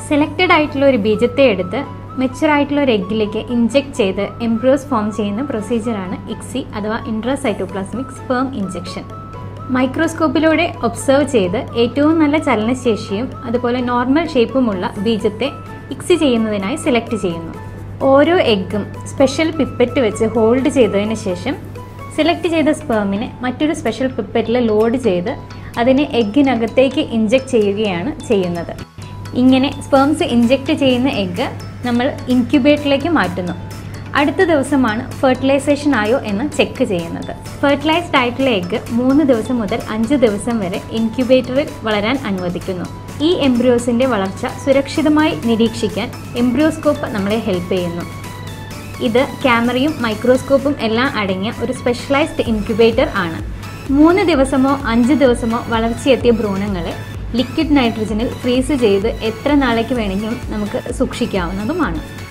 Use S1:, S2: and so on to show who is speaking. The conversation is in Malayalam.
S1: സെലക്റ്റഡ് ആയിട്ടുള്ള ഒരു ബീജത്തെ എടുത്ത് മെച്ചുവർ ആയിട്ടുള്ള ഒരു എഗ്ഗിലേക്ക് ഇഞ്ചെക്ട് ചെയ്ത് എംബ്രിയോസ് ഫോം ചെയ്യുന്ന പ്രൊസീജിയറാണ് ഇക്സി അഥവാ ഇൻട്രാസൈറ്റോപ്ലാസ്മിക് സ്പേം ഇഞ്ചെക്ഷൻ മൈക്രോസ്കോപ്പിലൂടെ ഒബ്സർവ് ചെയ്ത് ഏറ്റവും നല്ല ചലനശേഷിയും അതുപോലെ നോർമൽ ഷേപ്പുമുള്ള ബീജത്തെ ഇക്സി ചെയ്യുന്നതിനായി സെലക്ട് ചെയ്യുന്നു ഓരോ എഗ്ഗും സ്പെഷ്യൽ പിപ്പറ്റ് വെച്ച് ഹോൾഡ് ചെയ്തതിന് ശേഷം സെലക്ട് ചെയ്ത സ്പേമിനെ മറ്റൊരു സ്പെഷ്യൽ പിപ്പറ്റിൽ ലോഡ് ചെയ്ത് അതിനെ എഗ്ഗിനകത്തേക്ക് ഇഞ്ചെക്ട് ചെയ്യുകയാണ് ചെയ്യുന്നത് ഇങ്ങനെ സ്പേംസ് ഇഞ്ചെക്ട് ചെയ്യുന്ന എഗ്ഗ് നമ്മൾ ഇൻക്യുബേറ്ററിലേക്ക് മാറ്റുന്നു അടുത്ത ദിവസമാണ് ഫെർട്ടിലൈസേഷൻ ആയോ എന്ന് ചെക്ക് ചെയ്യുന്നത് ഫെർട്ടിലൈസ്ഡ് ആയിട്ടുള്ള എഗ്ഗ് മൂന്ന് ദിവസം മുതൽ അഞ്ച് ദിവസം വരെ ഇൻക്യുബേറ്ററിൽ വളരാൻ അനുവദിക്കുന്നു ഈ എംബ്രിയോസിൻ്റെ വളർച്ച സുരക്ഷിതമായി നിരീക്ഷിക്കാൻ എംബ്രിയോസ്കോപ്പ് നമ്മളെ ഹെൽപ്പ് ചെയ്യുന്നു ഇത് ക്യാമറയും മൈക്രോസ്കോപ്പും എല്ലാം അടങ്ങിയ ഒരു സ്പെഷ്യലൈസ്ഡ് ഇൻക്യുബേറ്റർ ആണ് മൂന്ന് ദിവസമോ അഞ്ച് ദിവസമോ വളർച്ചയെത്തിയ ഭ്രൂണങ്ങളെ ലിക്വിഡ് നൈട്രജനിൽ ഫ്രീസ് ചെയ്ത് എത്ര നാളേക്ക് വേണമെങ്കിലും നമുക്ക് സൂക്ഷിക്കാവുന്നതുമാണ്